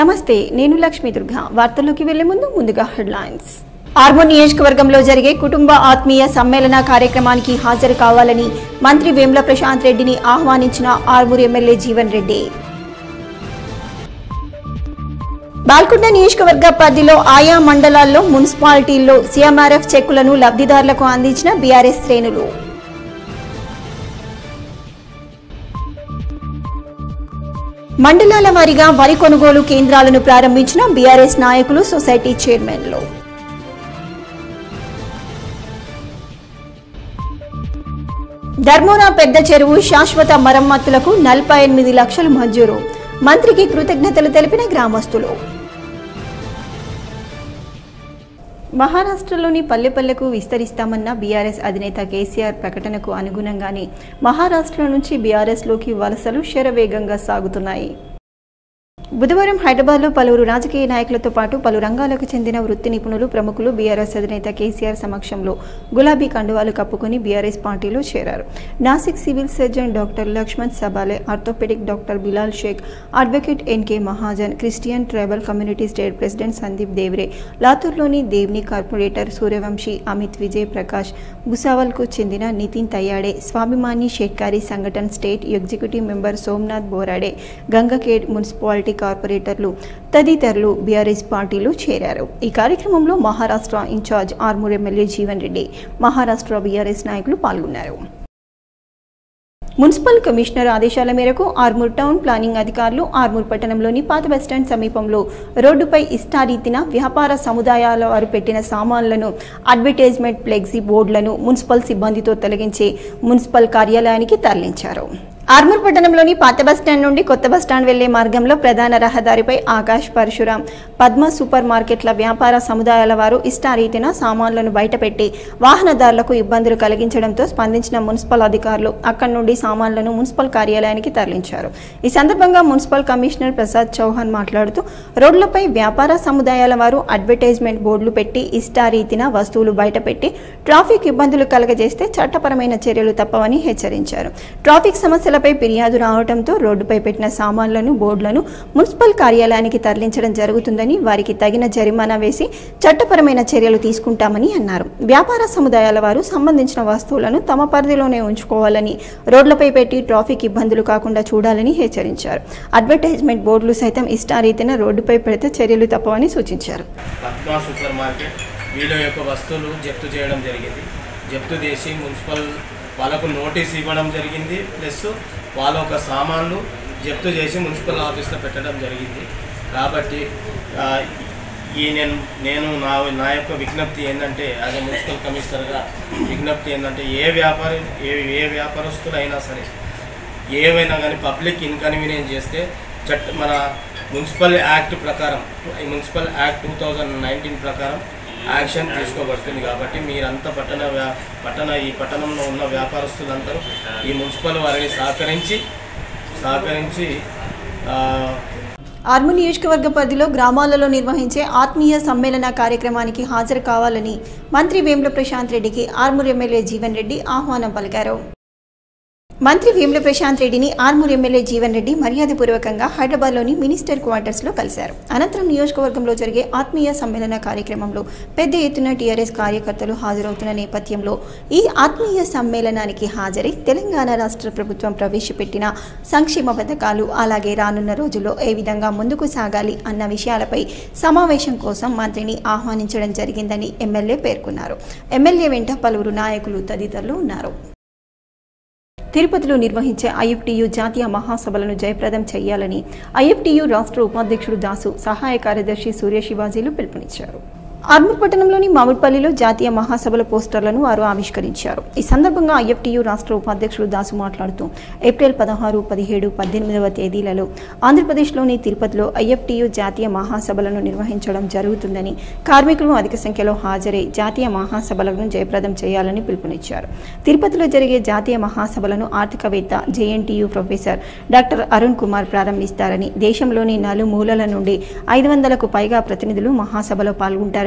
నమస్తే నేను లక్ష్మీ దుర్గా వార్తల్లోకి వెళ్లే ముందు ముందుగా హెడ్లైన్స్ ఆర్మూర్ నియోజకవర్గంలో జరిగే కుటుంబ ఆత్మీయ సమ్మేళన కార్యక్రమానికి హాజరు కావాలని మంత్రి వేముల ప్రశాంత్ రెడ్డిని ఆహ్వానించిన ఆర్మూర్ ఎమ్మెల్యే జీవన్ రెడ్డి బాల్కొండ నియోజకవర్గ పరిధిలో ఆయా మండలాల్లో మున్సిపాలిటీల్లో సీఎంఆర్ఎఫ్ చెక్కులను లబ్ధిదారులకు అందించిన బీఆర్ఎస్ శ్రేణులు మండలాల వారీగా వరి కొనుగోలు కేంద్రాలను ప్రారంభించిన బీఆర్ఎస్ నాయకులు సొసైటీ చైర్మన్లు ధర్మోరా పెద్ద చెరువు శాశ్వత మరమ్మతులకు నలభై ఎనిమిది లక్షలు మంజూరు మంత్రికి కృతజ్ఞతలు తెలిపిన గ్రామస్తులు మహారాష్ట్రలోని పల్లెపల్లెకు విస్తరిస్తామన్న బీఆర్ఎస్ అధినేత కేసీఆర్ ప్రకటనకు అనుగుణంగానే మహారాష్ట్ర నుంచి బీఆర్ఎస్లోకి వలసలు శరవేగంగా సాగుతున్నాయి బుధవారం హైదరాబాద్లో పలువురు రాజకీయ నాయకులతో పాటు పలు రంగాలకు చెందిన వృత్తి నిపుణులు ప్రముఖులు బీఆర్ఎస్ అధినేత కేసీఆర్ సమక్షంలో గులాబీ కండువాలు కప్పుకొని బీఆర్ఎస్ పార్టీలో చేరారు Nashik civil surgeon doctor Laxman Sable orthopaedic doctor Bilal Sheikh advocate NK Mahajan Christian tribal community state president Sandeep Deore లాతూర్లోని దేవ్ని కార్పొరేటర్ సూర్యవంశీ అమిత్ విజయ్ ప్రకాష్ భుసావల్కు చెందిన Nitin Tayyade Swabhimani Shetkari Sanghatana state executive member Somnath Borade Gangakhed municipality కార్పొరేటర్లు తదితరులు బీఆర్ఎస్ పార్టీలో చేరారు ఈ కార్యక్రమంలో Maharashtra incharge Armoor MLA Jeevan Reddy Maharashtra BRS నాయకులు పాల్గొన్నారు మున్సిపల్ కమిషనర్ ఆదేశాల మేరకు ఆర్మూర్ టౌన్ ప్లానింగ్ అధికారులు ఆర్మూర్ పట్టణంలోని పాత బస్టాండ్ సమీపంలో రోడ్డుపై ఇష్టారీతిన వ్యాపార సముదాయాల వారు పెట్టిన సామాన్లను అడ్వర్టైజ్మెంట్ ఫ్లెక్సీ బోర్డులను మున్సిపల్ సిబ్బందితో తొలగించి మున్సిపల్ కార్యాలయానికి తరలించారు ఆర్మూర్ పట్టణంలోని పాత బస్టాండ్ నుండి కొత్త బస్టాండ్ వెళ్లే మార్గంలో ప్రధాన రహదారిపై ఆకాష్ పరశురాం పద్మ సూపర్ మార్కెట్ల వ్యాపార సముదాయాల వారు ఇష్టారీతిన సామాన్లను బయటపెట్టి వాహనదారులకు ఇబ్బందులు కలిగించడంతో స్పందించిన మున్సిపల్ అధికారులు అక్కడి నుండి సామాన్లను మున్సిపల్ కార్యాలయానికి తరలించారు ఈ సందర్భంగా మున్సిపల్ కమిషనర్ ప్రసాద్ చౌహాన్ మాట్లాడుతూ రోడ్లపై వ్యాపార సముదాయాల వారు అడ్వర్టైజ్మెంట్ బోర్డులు పెట్టి ఇష్టారీతిన వస్తువులు బయటపెట్టి ట్రాఫిక్ ఇబ్బందులు కలగజేస్తే చట్టపరమైన చర్యలు తప్పవని హెచ్చరించారు ట్రాఫిక్ సమస్యలపై ఫిర్యాదు రావడంతో రోడ్డుపై పెట్టిన సామాన్లను బోర్డులను మున్సిపల్ కార్యాలయానికి తరలించడం జరుగుతుందని వారికి తగిన జరిమానా వేసి చట్టపరమైన చర్యలు తీసుకుంటామని అన్నారు వ్యాపార సముదాయాల వారు సంబంధించిన వస్తువులను తమ పరిధిలోనే ఉంచుకోవాలని రోడ్లపై పెట్టి ట్రాఫిక్ ఇబ్బందులు కాకుండా చూడాలని హెచ్చరించారు అడ్వర్టైజ్మెంట్ బోర్డులు సైతం ఇష్టారీతిన రోడ్డుపై పెడితే చర్యలు తప్పవని సూచించారు పద్మా సూపర్ మార్కెట్ వీళ్ళ యొక్క వస్తువులు జప్తు చేయడం జరిగింది జప్తు చేసి మున్సిపల్ వాళ్ళకు నోటీస్ ఇవ్వడం జరిగింది ప్లస్ వాళ్ళ యొక్క సామాన్లు జప్తు చేసి మున్సిపల్ ఆఫీస్లో పెట్టడం జరిగింది కాబట్టి ఆ, ఈ నేను నేను నా నా యొక్క విజ్ఞప్తి ఏంటంటే యాజ్ ఎ మున్సిపల్ కమిషనర్గా విజ్ఞప్తి ఏంటంటే ఏ వ్యాపారి ఏ ఏ వ్యాపారస్తులైనా సరే ఏవైనా కానీ పబ్లిక్ ఇన్కన్వీనియన్స్ చేస్తే చట్ట మన మున్సిపల్ యాక్ట్ ప్రకారం ఈ municipal act two thousand nineteen ప్రకారం యాక్షన్ తీసుకోబడుతుంది కాబట్టి మీరంతా పట్టణ వ్యా- పట్టణ ఈ పట్టణంలో ఉన్న వ్యాపారస్తులందరూ ఈ మున్సిపల్ వారిని సహకరించి సహకరించి ఆ, ఆర్మూర్ నియోజకవర్గ పరిధిలో గ్రామాలలో నిర్వహించే ఆత్మీయ సమ్మేళన కార్యక్రమానికి హాజరు కావాలని మంత్రి వేముల ప్రశాంత్ రెడ్డికి ఆర్మూర్ ఎమ్మెల్యే జీవన్ రెడ్డి ఆహ్వానం పలికారు మంత్రి వేముల ప్రశాంత్ రెడ్డిని ఆర్మూర్ ఎమ్మెల్యే జీవన్ రెడ్డి మర్యాదపూర్వకంగా హైదరాబాద్లోని మినిస్టర్ క్వార్టర్స్లో కలిశారు అనంతరం నియోజకవర్గంలో జరిగే ఆత్మీయ సమ్మేళన కార్యక్రమంలో పెద్ద ఎత్తున టీఆర్ఎస్ కార్యకర్తలు హాజరవుతున్న నేపథ్యంలో ఈ ఆత్మీయ సమ్మేళనానికి హాజరై తెలంగాణ రాష్ట్ర ప్రభుత్వం ప్రవేశపెట్టిన సంక్షేమ పథకాలు అలాగే రానున్న రోజుల్లో ఏ విధంగా ముందుకు సాగాలి అన్న విషయాలపై సమావేశం కోసం మంత్రిని ఆహ్వానించడం జరిగిందని ఎమ్మెల్యే పేర్కొన్నారు ఎమ్మెల్యే వెంట పలువురు నాయకులు తదితరులు ఉన్నారు తిరుపతిలో నిర్వహించే ఐఎఫ్టియు జాతీయ మహాసభలను జయప్రదం చేయాలని ఐఎఫ్టియు రాష్ట్ర ఉపాధ్యక్షుడు దాసు సహాయ కార్యదర్శి సూర్య శివాజీలు పిలుపునిచ్చారు ఆర్మూర్ పట్టణంలోని మామిడిపల్లిలో జాతీయ మహాసభల పోస్టర్లను వారు ఆవిష్కరించారు ఈ సందర్భంగా ఐఎఫ్టియు రాష్ట్ర ఉపాధ్యక్షుడు దాసు మాట్లాడుతూ ఏప్రిల్ పదహారు పదిహేడు పద్దెనిమిదవ తేదీలలో ఆంధ్రప్రదేశ్లోని తిరుపతిలో ఐఎఫ్టియు జాతీయ మహాసభలను నిర్వహించడం జరుగుతుందని కార్మికులు అధిక సంఖ్యలో హాజరై జాతీయ మహాసభలను జయప్రదం చేయాలని పిలుపునిచ్చారు తిరుపతిలో జరిగే జాతీయ మహాసభలను ఆర్థికవేత్త JNTU professor doctor Arun Kumar ప్రారంభిస్తారని దేశంలోని నలుమూలల నుండి ఐదు వందలకు పైగా ప్రతినిధులు మహాసభలో పాల్గొంటారని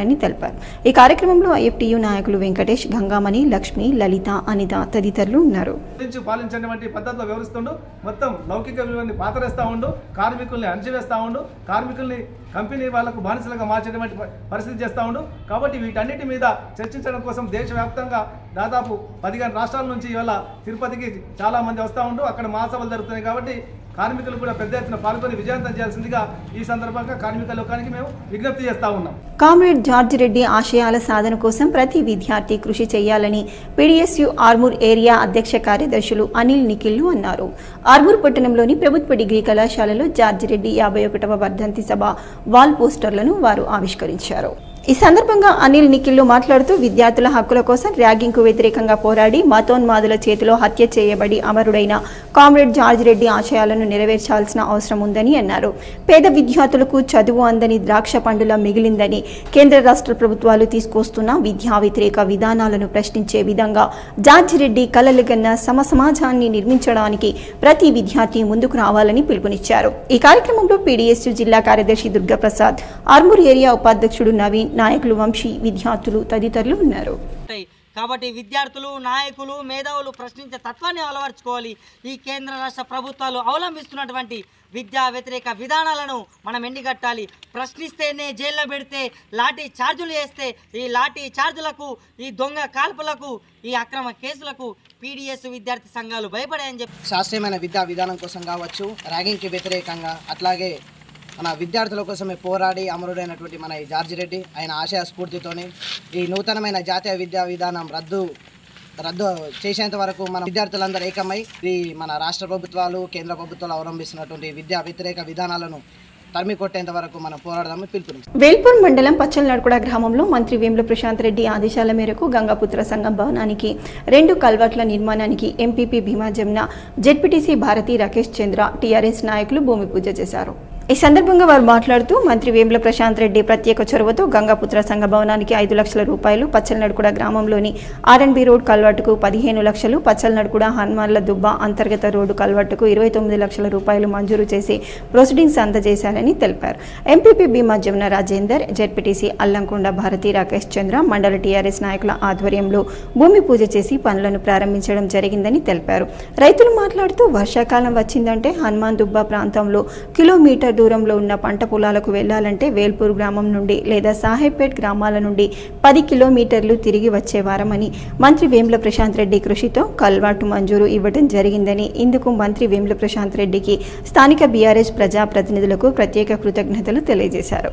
చేయాలని తెలిపారు ఈ కార్యక్రమంలో ఐఎఫ్టీయూ నాయకులు వెంకటేష్ గంగామణి లక్ష్మి లలిత అనిత తదితరులు ఉన్నారు నుంచి పాలించినటువంటి పద్ధతిలో వివరిస్తుండు మొత్తం లౌకిక విలువని పాతరేస్తా ఉండు కార్మికుల్ని అణచివేస్తా ఉండు కార్మికుల్ని కంపెనీ వాళ్ళకు బానిసలుగా మార్చేటువంటి ప- పరిస్థితి చేస్తా ఉండు కాబట్టి వీటన్నిటి మీద చర్చించడం కోసం దేశవ్యాప్తంగా దాదాపు పదిహేను రాష్ట్రాల నుంచి ఇవాళ తిరుపతికి చాలా మంది వస్తూ ఉండు అక్కడ మహాసభలు జరుగుతున్నాయి కాబట్టి కార్మికులు కూడా పెద్ద ఎత్తున పాల్గొని విజయవంతం చేయాల్సిందిగా ఈ సందర్భంగా కార్మిక లోకానికి మేము విజ్ఞప్తి చేస్తా ఉన్నాం కామ్రేడ్ జార్జ్ రెడ్డి ఆశయాల సాధన కోసం ప్రతి విద్యార్థి కృషి చేయాలని పీడీఎస్యు ఆర్మూర్ ఏరియా అధ్యక్ష కార్యదర్శులు అనిల్ నిఖిల్లు అన్నారు ఆర్మూర్ పట్టణంలోని ప్రభుత్వ డిగ్రీ కళాశాలలో జార్జ్ రెడ్డి యాభై ఒకటవ వర్ధంతి సభ వాల్ పోస్టర్లను వారు ఆవిష్కరించారు ఈ సందర్భంగా అనిల్ నిఖిల్లు మాట్లాడుతూ విద్యార్థుల హక్కుల కోసం ర్యాగింగ్కు వ్యతిరేకంగా పోరాడి మతోన్మాదుల చేతిలో హత్య చేయబడి అమరుడైన కామ్రేడ్ జార్జ్ రెడ్డి ఆశయాలను నెరవేర్చాల్సిన అవసరం ఉందని అన్నారు పేద విద్యార్థులకు చదువు అందని ద్రాక్ష పండులా మిగిలిందని కేంద్ర రాష్ట్ర ప్రభుత్వాలు తీసుకొస్తున్న విద్యా వ్యతిరేక విధానాలను ప్రశ్నించే విధంగా జార్జ్ రెడ్డి కలలుగన్న సమ సమాజాన్ని నిర్మించడానికి ప్రతి విద్యార్థి ముందుకు రావాలని పిలుపునిచ్చారు ఈ కార్యక్రమంలో పీడీఎస్యు జిల్లా కార్యదర్శి దుర్గాప్రసాద్ ఆర్మూర్ ఏరియా ఉపాధ్యక్షుడు నవీన్ నాయకులు వంశీ విద్యార్థులు తదితరులు ఉన్నారు ఉంటాయి కాబట్టి విద్యార్థులు నాయకులు మేధావులు ప్రశ్నించే తత్వాన్ని అలవర్చుకోవాలి ఈ కేంద్ర రాష్ట్ర ప్రభుత్వాలు అవలంబిస్తున్నటువంటి విద్యా వ్యతిరేక విధానాలను మనం ఎండిగట్టాలి ప్రశ్నిస్తేనే జైల్లో పెడితే లాఠీ ఛార్జులు వేస్తే ఈ లాఠీ ఛార్జులకు ఈ దొంగ కాల్పులకు ఈ అక్రమ కేసులకు పీడిఎస్ విద్యార్థి సంఘాలు భయపడాయని చెప్పి శాస్త్రీయమైన విద్యా విధానం కోసం కావచ్చు ర్యాగింగ్కి వ్యతిరేకంగా అట్లాగే మన విద్యార్థుల కోసమే పోరాడి అమరుడైనటువంటి మన ఈ జార్జి రెడ్డి ఆయన ఆశయ స్ఫూర్తితోని ఈ నూతనమైన జాతీయ విద్యా విధానం రద్దు రద్దు చేసేంత వరకు మన విద్యార్థులందరూ ఏకమై ఈ మన రాష్ట్ర ప్రభుత్వాలు కేంద్ర ప్రభుత్వాలు అవలంబిస్తున్నటువంటి విద్యా వ్యతిరేక విధానాలను తరిమి కొట్టేంత వరకు మనం పోరాడదామని పిలుపునిస్తాం వేల్పూర్ మండలం పచ్చలనడుకుడ గ్రామంలో మంత్రి వేముల ప్రశాంత్ రెడ్డి ఆదేశాల మేరకు గంగాపుత్ర సంఘం భవనానికి రెండు కల్వర్ట్ల నిర్మాణానికి MPP Bhima Jamuna ZPTC Bharathi Rakesh Chandra TRS నాయకులు భూమి పూజ చేశారు ఈ సందర్భంగా వారు మాట్లాడుతూ మంత్రి వేముల ప్రశాంత్ రెడ్డి ప్రత్యేక చొరవతో గంగాపుత్ర సంఘ భవనానికి ఐదు లక్షల రూపాయలు పచ్చలనడుకుడ గ్రామంలోని ఆర్ఎన్బి రోడ్ కల్వర్టుకు పదిహేను లక్షలు పచ్చలనడుకుడ హనుమాన్ల దుబ్బ అంతర్గత రోడ్డు కల్వర్టుకు ఇరవై తొమ్మిది లక్షల రూపాయలు మంజూరు చేసి ప్రొసీడింగ్స్ అందజేశారని తెలిపారు ఎంపీపీ భీమా జమున రాజేందర్ జెడ్పీటీసీ అల్లంకొండ భారతి రాకేష్ చంద్ర మండల టీఆర్ఎస్ నాయకుల ఆధ్వర్యంలో భూమి పూజ చేసి పనులను ప్రారంభించడం జరిగిందని తెలిపారు రైతులు మాట్లాడుతూ వర్షాకాలం వచ్చిందంటే హనుమాన్ దుబ్బ ప్రాంతంలో కిలోమీటర్ దూరంలో ఉన్న పంట పొలాలకు వెళ్లాలంటే వేల్పూర్ గ్రామం నుండి లేదా సాహెబ్పేట్ గ్రామాల నుండి పది కిలోమీటర్లు తిరిగి వచ్చేవారమని మంత్రి వేముల ప్రశాంత్ రెడ్డి కృషితో కల్వాటు మంజూరు ఇవ్వడం జరిగిందని ఇందుకు మంత్రి వేముల ప్రశాంత్ రెడ్డికి స్థానిక బీఆర్ఎస్ ప్రజాప్రతినిధులకు ప్రత్యేక కృతజ్ఞతలు తెలియజేశారు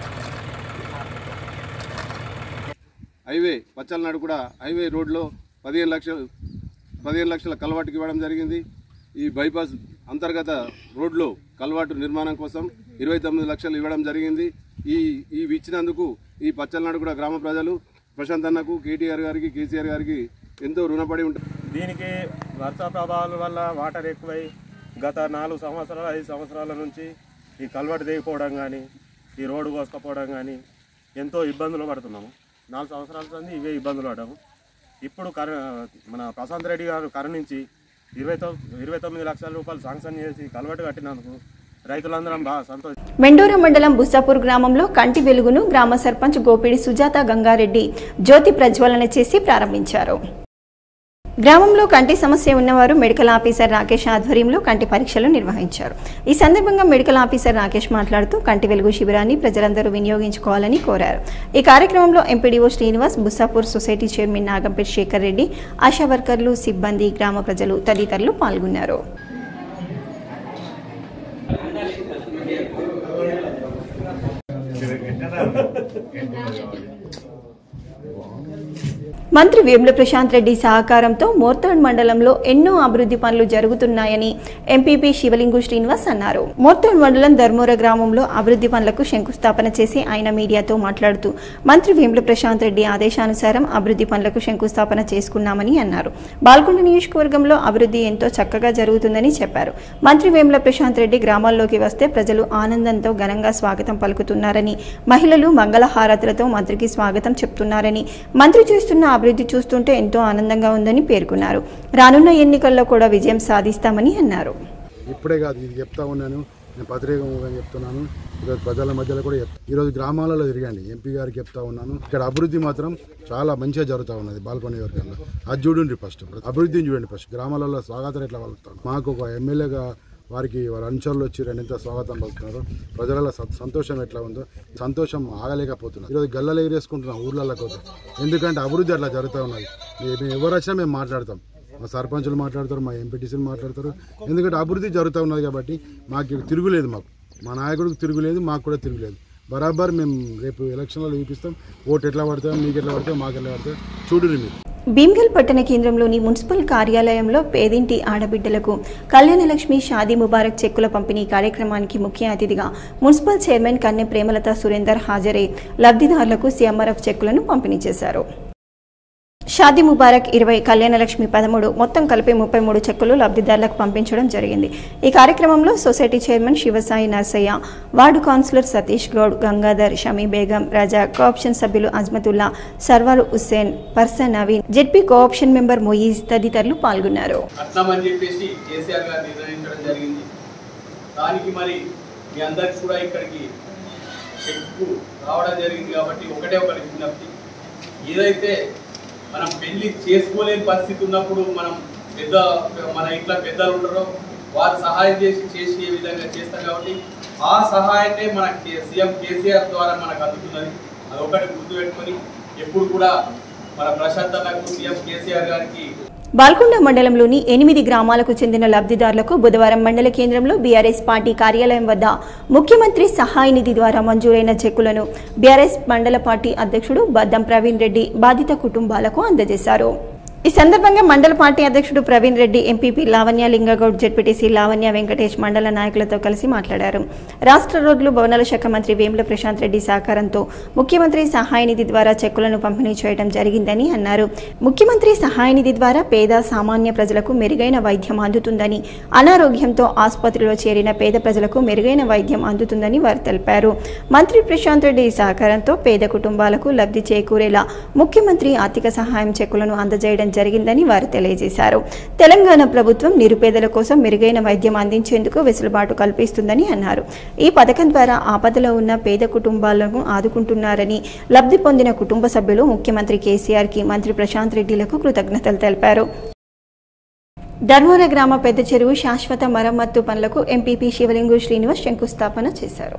హైవే పచ్చలనాడు కూడా హైవే రోడ్లో పదిహేను లక్షలు పదిహేను లక్షల కలవాటుకి ఇవ్వడం జరిగింది ఈ బైపాస్ అంతర్గత రోడ్లో కలవాటు నిర్మాణం కోసం ఇరవై తొమ్మిది లక్షలు ఇవ్వడం జరిగింది ఈ ఇవి ఇచ్చినందుకు ఈ పచ్చలనాడు కూడా గ్రామ ప్రజలు ప్రశాంత్ అన్నకు కేటీఆర్ గారికి కేసీఆర్ గారికి ఎంతో రుణపడి ఉంటారు దీనికి వర్ష ప్రభావాల వల్ల వాటర్ ఎక్కువై గత నాలుగు సంవత్సరాలు ఐదు సంవత్సరాల నుంచి ఈ కల్వర్ట్ దిగిపోవడం కానీ ఈ రోడ్డు కోసుకపోవడం కానీ ఎంతో ఇబ్బందులు పడుతున్నాము నాలుగు సంవత్సరాల నుంచి ఇవే ఇబ్బందులు పడ్డాము ఇప్పుడు కర మన ప్రశాంత్ రెడ్డి గారు కరుణించి ఇరవై తొ ఇరవై తొమ్మిది లక్షల రూపాయలు శాంక్షన్ చేసి కల్వర్ట్ కట్టినందుకు రైతులందరం బాగా సంతోష మెండోర మండలం బుస్సాపూర్ గ్రామంలో కంటి వెలుగును గ్రామ సర్పంచ్ గోపిడి సుజాత గంగారెడ్డి జ్యోతి ప్రజ్వలన చేసి ప్రారంభించారు గ్రామంలో కంటి సమస్య ఉన్నవారు మెడికల్ ఆఫీసర్ రాకేష్ ఆధ్వర్యంలో కంటి పరీక్షలు నిర్వహించారు ఈ సందర్భంగా మెడికల్ ఆఫీసర్ రాకేష్ మాట్లాడుతూ కంటి వెలుగు శిబిరాన్ని ప్రజలందరూ వినియోగించుకోవాలని కోరారు ఈ కార్యక్రమంలో MPDO Srinivas Bussapur society chairman Nagampet Shekar Reddy ASHA వర్కర్లు సిబ్బంది గ్రామ ప్రజలు తదితరులు పాల్గొన్నారు మంత్రి వేముల ప్రశాంత్ రెడ్డి సహకారంతో మోర్తాడ్ మండలంలో ఎన్నో అభివృద్ధి పనులు జరుగుతున్నాయని ఎంపీపీ శివలింగు శ్రీనివాస్ అన్నారు మోర్తాడ్ మండలం ధర్మూర గ్రామంలో అభివృద్ధి పనులకు శంకుస్థాపన చేసి ఆయన మీడియాతో మాట్లాడుతూ మంత్రి వేముల ప్రశాంత్ రెడ్డి ఆదేశానుసారం అభివృద్ధి పనులకు శంకుస్థాపన చేసుకున్నామని అన్నారు బాల్కొండ నియోజకవర్గంలో అభివృద్ధి ఎంతో చక్కగా జరుగుతుందని చెప్పారు మంత్రి వేముల ప్రశాంత్ రెడ్డి గ్రామాల్లోకి వస్తే ప్రజలు ఆనందంతో ఘనంగా స్వాగతం పలుకుతున్నారని మహిళలు మంగళహారతులతో మంత్రికి స్వాగతం చెప్తున్నారని మంత్రి చేస్తున్న అభివృద్ధి చూస్తుంటే ఎంతో ఆనందంగా ఉందని పేర్కొన్నారు రానున్న ఎన్నికల్లో కూడా విజయం సాధిస్తామని అన్నారు ఇప్పుడే కాదు ఇది చెప్తా ఉన్నాను నేను పత్రికంగా చెప్తున్నాను ఈరోజు ప్రజల మధ్యలో కూడా చెప్తాను ఈరోజు గ్రామాలలో తిరగండి ఎంపీ గారికి చెప్తా ఉన్నాను ఇక్కడ అభివృద్ధి మాత్రం చాలా మంచిగా జరుగుతూ ఉన్నది బాల్కొండ వర్గంలో అది చూడండి ఫస్ట్ అభివృద్ధిని చూడండి ఫస్ట్ గ్రామాలలో స్వాగతం ఎట్లా పలుకుతాను మాకు ఒక ఎమ్మెల్యేగా వారికి వారి అనుచరులు వచ్చి రెండు ఎంత స్వాగతం పలుకుతున్నారు ప్రజలలో స- సంతోషం ఎట్లా ఉందో సంతోషం ఆగలేకపోతున్నారు ఈరోజు గల్లలు ఎగిరేసుకుంటున్నాం ఊర్లలో కొద్ది ఎందుకంటే అభివృద్ధి అట్లా జరుగుతూ ఉన్నది మేము మేము ఎవరు వచ్చినా మేము మాట్లాడతాం మా సర్పంచులు మాట్లాడతారు మా ఎంపీటీసీలు మాట్లాడతారు ఎందుకంటే అభివృద్ధి జరుగుతూ ఉన్నది కాబట్టి మాకు ఇక్కడ తిరుగులేదు మాకు మా నాయకుడికి తిరుగులేదు మాకు కూడా తిరుగులేదు బరాబర్ మేము రేపు ఎలక్షన్లో చూపిస్తాం ఓటు ఎట్లా పడతాం మీకు ఎట్లా పడతాం మాకు ఎట్లా పడతాం చూడురి మీరు భీమ్గల్ పట్టణ కేంద్రంలోని మున్సిపల్ కార్యాలయంలో పేదింటి ఆడబిడ్డలకు కళ్యాణలక్ష్మి షాదీ ముబారక్ చెక్కుల పంపిణీ కార్యక్రమానికి ముఖ్య అతిథిగా మున్సిపల్ చైర్మన్ కన్నె ప్రేమలత సురేందర్ హాజరై లబ్ధిదారులకు సీఎంఆర్ఎఫ్ చెక్కులను పంపిణీ చేశారు షాదీ ముబారక్ ఇరవై కళ్యాణలక్ష్మి పదమూడు మొత్తం కలిపి ముప్పై మూడు చెక్కులు లబ్ధిదారులకు పంపించడం జరిగింది ఈ కార్యక్రమంలో society chairman Shivasai Narsaiah ward councillor Satish Goud Gangadhar Shami Begum Raja cooption సభ్యులు Azmatullah Sarwar Hussain person Naveen ZP cooption member Moiz తదితరులు పాల్గొన్నారు కట్నమని చెప్పేసి కేసీఆర్ గారు నిర్ణయించడం జరిగింది దానికి మరి మీ అందరికి కూడా ఇక్కడికి చెక్కు రావడం జరిగింది కాబట్టి ఒకటే ఒకటి విజ్ఞప్తి ఏదైతే మనం పెళ్లి చేసుకోలేని పరిస్థితి ఉన్నప్పుడు మనం పెద్ద మన ఇంట్లో పెద్దలు ఉంటారో వారు సహాయం చేసి చేసి ఏ విధంగా చేస్తాం కాబట్టి ఆ సహాయాన్ని మన కే- సీఎం కేసీఆర్ ద్వారా మనకు అందుతున్నది అదొకటి గుర్తుపెట్టుకొని ఎప్పుడు కూడా మన ప్రశాంత్ అన్నకు సీఎం కేసీఆర్ గారికి బాల్కొండ మండలంలోని ఎనిమిది గ్రామాలకు చెందిన లబ్ధిదారులకు బుధవారం మండల కేంద్రంలో బీఆర్ఎస్ పార్టీ కార్యాలయం వద్ద ముఖ్యమంత్రి సహాయ నిధి ద్వారా మంజూరైన చెక్కులను బీఆర్ఎస్ మండల పార్టీ అధ్యక్షుడు బద్దం ప్రవీణ్ రెడ్డి బాధిత కుటుంబాలకు అందజేశారు ఈ సందర్భంగా మండల పార్టీ అధ్యక్షుడు ప్రవీణ్ రెడ్డి ఎంపీపీ లావణ్య లింగగౌడ్ జెడ్పీటీసీ లావణ్య వెంకటేష్ మండల నాయకులతో కలిసి మాట్లాడారు రాష్ట్ర రోడ్లు భవనాల శాఖ మంత్రి వేముల ప్రశాంత్ రెడ్డి సహకారంతో ముఖ్యమంత్రి సహాయ నిధి ద్వారా చెక్కులను పంపిణీ చేయడం జరిగిందని అన్నారు ముఖ్యమంత్రి సహాయ నిధి ద్వారా పేద సామాన్య ప్రజలకు మెరుగైన వైద్యం అందుతుందని అనారోగ్యంతో ఆసుపత్రిలో చేరిన పేద ప్రజలకు మెరుగైన వైద్యం అందుతుందని వారు తెలిపారు మంత్రి ప్రశాంత్ రెడ్డి సహకారంతో పేద కుటుంబాలకు లబ్ధి చేకూరేలా ముఖ్యమంత్రి ఆర్థిక సహాయం చెక్కులను అందజేయడం జరిగిందని వారు తెలియజేశారు తెలంగాణ ప్రభుత్వం నిరుపేదల కోసం మెరుగైన వైద్యం అందించేందుకు వెసులుబాటు కల్పిస్తుందని అన్నారు ఈ పథకం ద్వారా ఆపదలో ఉన్న పేద కుటుంబాలను ఆదుకుంటున్నారని లబ్ధి పొందిన కుటుంబ సభ్యులు ముఖ్యమంత్రి కేసీఆర్కి మంత్రి ప్రశాంత్ రెడ్డిలకు కృతజ్ఞతలు తెలిపారు ధర్మవర గ్రామ పెద్ద చెరువు శాశ్వత మరమ్మత్తు పనులకు ఎంపీపీ శివలింగు శ్రీనివాస్ శంకుస్థాపన చేశారు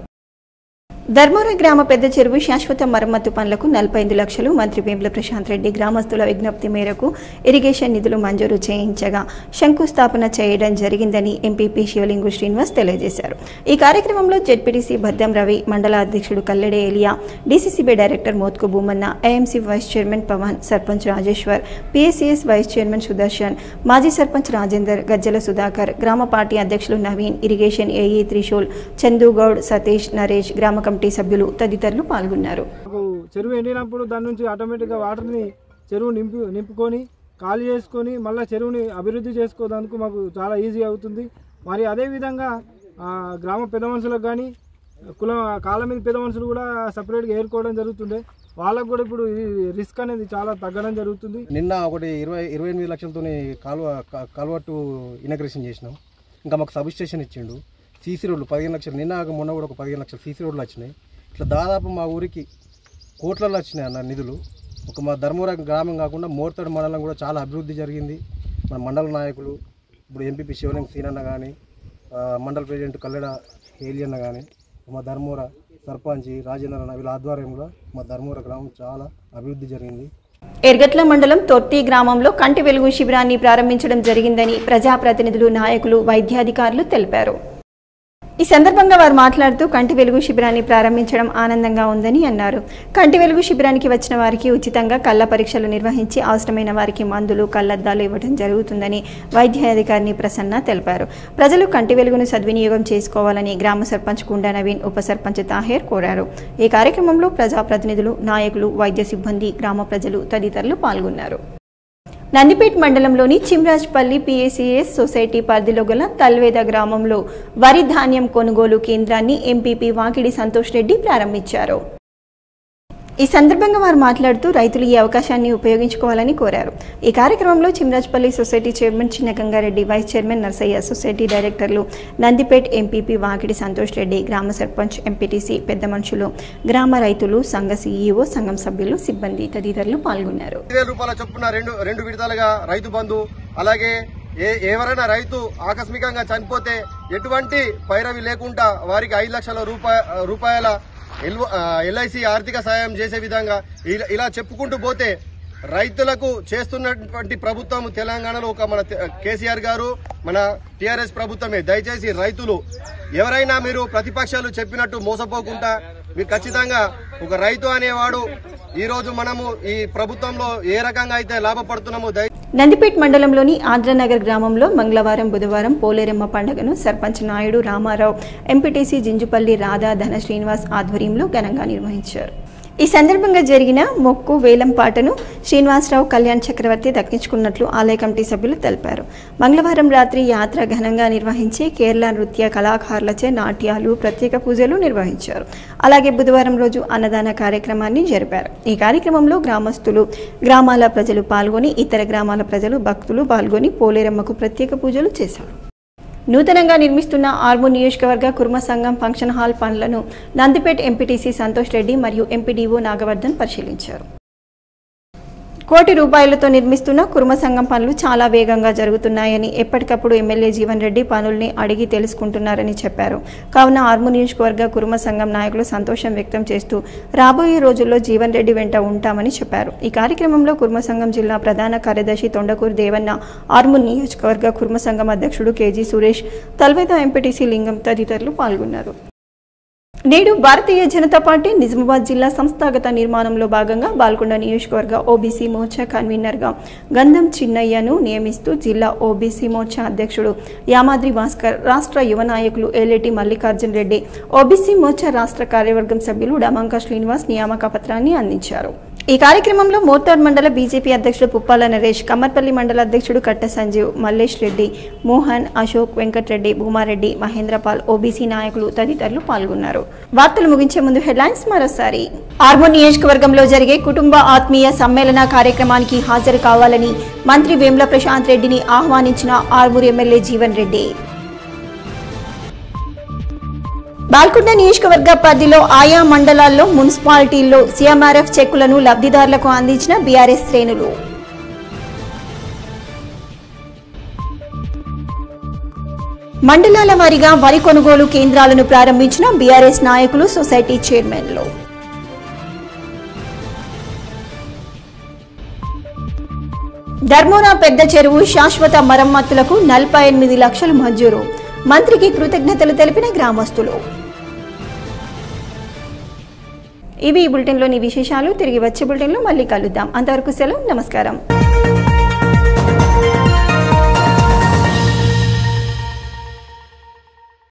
ధర్మవర గ్రామ పెద్ద చెరువు శాశ్వత మరమ్మతు పనులకు నలభై ఐదు లక్షలు మంత్రి వేముల ప్రశాంత్ రెడ్డి గ్రామస్తుల విజ్ఞప్తి మేరకు ఇరిగేషన్ నిధులు మంజూరు చేయించగా శంకుస్థాపన చేయడం జరిగిందని ఎంపీపీ శివలింగు శ్రీనివాస్ తెలియజేశారు ఈ కార్యక్రమంలో జెడ్పీటీసీ భద్దం రవి మండల అధ్యక్షుడు Kallede Eliya DCCB director Mothku Bhoomanna AMC vice chairman Pavan sarpanch Rajeshwar PSCS vice chairman Sudarshan మాజీ సర్పంచ్ రాజేందర్ గజ్జల సుధాకర్ గ్రామ పార్టీ అధ్యక్షులు నవీన్ ఇరిగేషన్ ఏఈ త్రిశూల్ చందుగౌడ్ సతీష్ నరేష్ గ్రామ కమిటీ సభ్యులు తదితరులు పాల్గొన్నారు మాకు చెరువు ఎండినప్పుడు దాని నుంచి ఆటోమేటిక్గా వాటర్ని చెరువు నింపి నింపుకొని ఖాళీ చేసుకొని మళ్ళీ చెరువుని అభివృద్ధి చేసుకోవడానికి మాకు చాలా ఈజీ అవుతుంది మరి అదేవిధంగా ఆ, గ్రామ పెద్ద మనుషులకు కానీ కులం కాలం మీద పెద్ద మనుషులు కూడా సపరేట్గా ఏరుకోవడం జరుగుతుండే వాళ్ళకు కూడా ఇప్పుడు ఈ రిస్క్ అనేది చాలా తగ్గడం జరుగుతుంది నిన్న ఒకటి ఇరవై ఇరవై ఎనిమిది లక్షలతోని కాలువ క- కాలువట్టు ఇనగ్రేషన్ చేసినాం ఇంకా మాకు సబ్ స్టేషన్ ఇచ్చిండు సీసీ రోడ్లు పదిహేను లక్షలు నిన్న కాక మొన్న కూడా ఒక పదిహేను లక్షలు సీసీ రోడ్లు వచ్చినాయి ఇట్లా దాదాపు మా ఊరికి కోట్లలో వచ్చినాయి అన్న నిధులు ఒక మా ధర్మవరం గ్రామం కాకుండా మోర్తడు మండలం కూడా చాలా అభివృద్ధి జరిగింది మన మండల నాయకులు ఇప్పుడు ఎంపీపీ శివలింగ సీనన్న కానీ మండల ప్రెసిడెంట్ కల్లెడ ఏలియన్న కానీ మా ధర్మవర సర్పంచ్ రాజేంద్ర అన్న వీళ్ళ ఆధ్వర్యంలో మా ధర్మవర గ్రామం చాలా అభివృద్ధి జరిగింది ఎర్గట్ల మండలం తొర్తి గ్రామంలో కంటి వెలుగు శిబిరాన్ని ప్రారంభించడం జరిగిందని ప్రజాప్రతినిధులు నాయకులు వైద్యాధికారులు తెలిపారు ఈ సందర్భంగా వారు మాట్లాడుతూ కంటి వెలుగు శిబిరాన్ని ప్రారంభించడం ఆనందంగా ఉందని అన్నారు కంటి వెలుగు శిబిరానికి వచ్చిన వారికి ఉచితంగా కళ్ళ పరీక్షలు నిర్వహించి అవసరమైన వారికి మందులు కళ్ళద్దాలు ఇవ్వడం జరుగుతుందని వైద్యాధికారిని ప్రసన్న తెలిపారు ప్రజలు కంటి వెలుగును సద్వినియోగం చేసుకోవాలని గ్రామ సర్పంచ్ కుండా నవీన్ ఉప సర్పంచ్ తాహేర్ కోరారు ఈ కార్యక్రమంలో ప్రజాప్రతినిధులు నాయకులు వైద్య సిబ్బంది గ్రామ ప్రజలు తదితరులు పాల్గొన్నారు నందిపేట్ మండలంలోని చిమ్రాజ్పల్లి పిఎస్సిఎస్ సొసైటీ పరిధిలో గల తల్వేద గ్రామంలో వరి ధాన్యం కొనుగోలు కేంద్రాన్ని ఎంపీపీ వాకిడి సంతోష్ రెడ్డి ప్రారంభించారు ఈ సందర్భంగా వారు మాట్లాడుతూ రైతులు ఈ అవకాశాన్ని ఉపయోగించుకోవాలని కోరారు ఈ కార్యక్రమంలో చిమరాజ్పల్లి society chairman Chinna Gangareddy vice chairman Narsaiah society డైరెక్టర్లు నందిపేట్ ఎంపీపీ వాకిడి సంతోష్ రెడ్డి గ్రామ సర్పంచ్ ఎంపీటీసీ పెద్ద మనుషులు గ్రామ రైతులు సంఘ సీఈఓ సంఘం సభ్యులు సిబ్బంది తదితరులు పాల్గొన్నారు వేల రూపాయల చొప్పున రెండు రెండు విడతలుగా రైతు బంధు అలాగే ఏ ఎవరైనా రైతు ఆకస్మికంగా చనిపోతే ఎటువంటి పైరవి లేకుండా వారికి ఐదు లక్షల రూపాయ రూపాయల ఎల్ఐసి ఆర్థిక సాయం చేసే విధంగా ఇలా- ఇలా చెప్పుకుంటూ పోతే రైతులకు చేస్తున్నటువంటి ప్రభుత్వం తెలంగాణలో ఒక మన తె- కేసీఆర్ గారు మన టిఆర్ఎస్ ప్రభుత్వమే దయచేసి రైతులు ఎవరైనా మీరు ప్రతిపక్షాలు చెప్పినట్టు మోసపోకుండా మీరు ఖచ్చితంగా ఒక రైతు అనేవాడు ఈ రోజు మనము ఈ ప్రభుత్వంలో ఏ రకంగా అయితే లాభపడుతున్నామో దయ నందిపేట్ మండలంలోని ఆంధ్రనగర్ గ్రామంలో మంగళవారం బుధవారం పోలేరమ్మ పండుగను సర్పంచ్ నాయుడు రామారావు ఎంపీటీసీ జింజుపల్లి రాధా ధన శ్రీనివాస్ ఆధ్వర్యంలో ఘనంగా నిర్వహించారు ఈ సందర్భంగా జరిగిన మొక్కు వేలం పాటను శ్రీనివాసరావు కళ్యాణ్ చక్రవర్తి దక్కించుకున్నట్లు ఆలయ కమిటీ సభ్యులు తెలిపారు మంగళవారం రాత్రి యాత్ర ఘనంగా నిర్వహించి కేరళ నృత్య కళాకారులచే నాట్యాలు ప్రత్యేక పూజలు నిర్వహించారు అలాగే బుధవారం రోజు అన్నదాన కార్యక్రమాన్ని జరిపారు ఈ కార్యక్రమంలో గ్రామస్తులు గ్రామాల ప్రజలు పాల్గొని ఇతర గ్రామాల ప్రజలు భక్తులు పాల్గొని పోలేరమ్మకు ప్రత్యేక పూజలు చేశారు నూతనంగా నిర్మిస్తున్న ఆర్మూ నియోజకవర్గ కుర్మ సంఘం ఫంక్షన్ హాల్ పనులను నందిపేట్ ఎంపీటీసీ సంతోష్ రెడ్డి మరియు ఎంపీడీఓ నాగవర్ధన్ పరిశీలించారు కోటి రూపాయలతో నిర్మిస్తున్న కుర్మ సంఘం పనులు చాలా వేగంగా జరుగుతున్నాయని ఎప్పటికప్పుడు ఎమ్మెల్యే జీవన్ రెడ్డి పనుల్ని అడిగి తెలుసుకుంటున్నారని చెప్పారు కావున ఆర్ము నియోజకవర్గ కుర్మ సంఘం నాయకులు సంతోషం వ్యక్తం చేస్తూ రాబోయే రోజుల్లో జీవన్ రెడ్డి వెంట ఉంటామని చెప్పారు ఈ కార్యక్రమంలో కుర్మ సంఘం జిల్లా ప్రధాన కార్యదర్శి తొండకూరు దేవన్న ఆర్ము నియోజకవర్గ కుర్మ సంఘం అధ్యక్షుడు కేజీ సురేష్ తల్వేద ఎంపీటీసీ లింగం తదితరులు పాల్గొన్నారు నేడు భారతీయ జనతా పార్టీ నిజామాబాద్ జిల్లా సంస్థాగత నిర్మాణంలో భాగంగా బాల్కొండ నియోజకవర్గ ఓబీసీ మోర్చా కన్వీనర్గా గంధం చిన్నయ్యను నియమిస్తూ జిల్లా ఓబీసీ మోర్చా అధ్యక్షుడు యామాద్రి భాస్కర్ రాష్ట్ర యువ నాయకులు ఏలేటి మల్లికార్జున్ రెడ్డి ఓబీసీ మోర్చా రాష్ట్ర కార్యవర్గం సభ్యులు డమంక శ్రీనివాస్ నియామక పత్రాన్ని అందించారు ఈ కార్యక్రమంలో మోర్తాడ్ మండల బీజేపీ అధ్యక్షుడు పుప్పాల నరేష్ కమ్మర్పల్లి మండల అధ్యక్షుడు కట్ట సంజీవ్ మల్లేష్ రెడ్డి మోహన్ అశోక్ వెంకట్రెడ్డి భూమారెడ్డి మహేంద్రపాల్ ఓబీసీ నాయకులు తదితరులు పాల్గొన్నారు వార్తలు ముగించే ముందు హెడ్లైన్స్ మరోసారి ఆర్మూర్ నియోజకవర్గంలో జరిగే కుటుంబ ఆత్మీయ సమ్మేళన కార్యక్రమానికి హాజరు కావాలని మంత్రి వేముల ప్రశాంత్ రెడ్డిని ఆహ్వానించిన ఆర్మూర్ ఎమ్మెల్యే జీవన్ రెడ్డి బాల్కొండ నియోజకవర్గ పరిధిలో ఆయా మండలాల్లో మున్సిపాలిటీల్లో సీఎంఆర్ఎఫ్ చెక్కులను లబ్ధిదారులకు అందించిన బీఆర్ఎస్ శ్రేణులు మండలాల వారీగా వరి కొనుగోలు కేంద్రాలను ప్రారంభించిన బీఆర్ఎస్ నాయకులు సొసైటీ చైర్మన్లు ధర్మోరా పెద్ద చెరువు శాశ్వత మరమ్మతులకు నలభై ఎనిమిది లక్షలు మంజూరు మంత్రికి కృతజ్ఞతలు తెలిపిన గ్రామస్తులు ఇవి ఈ బులెటిన్లోని విశేషాలు తిరిగి వచ్చే బులెటిన్లో మళ్ళీ కలుద్దాం అంతవరకు సెలవు నమస్కారం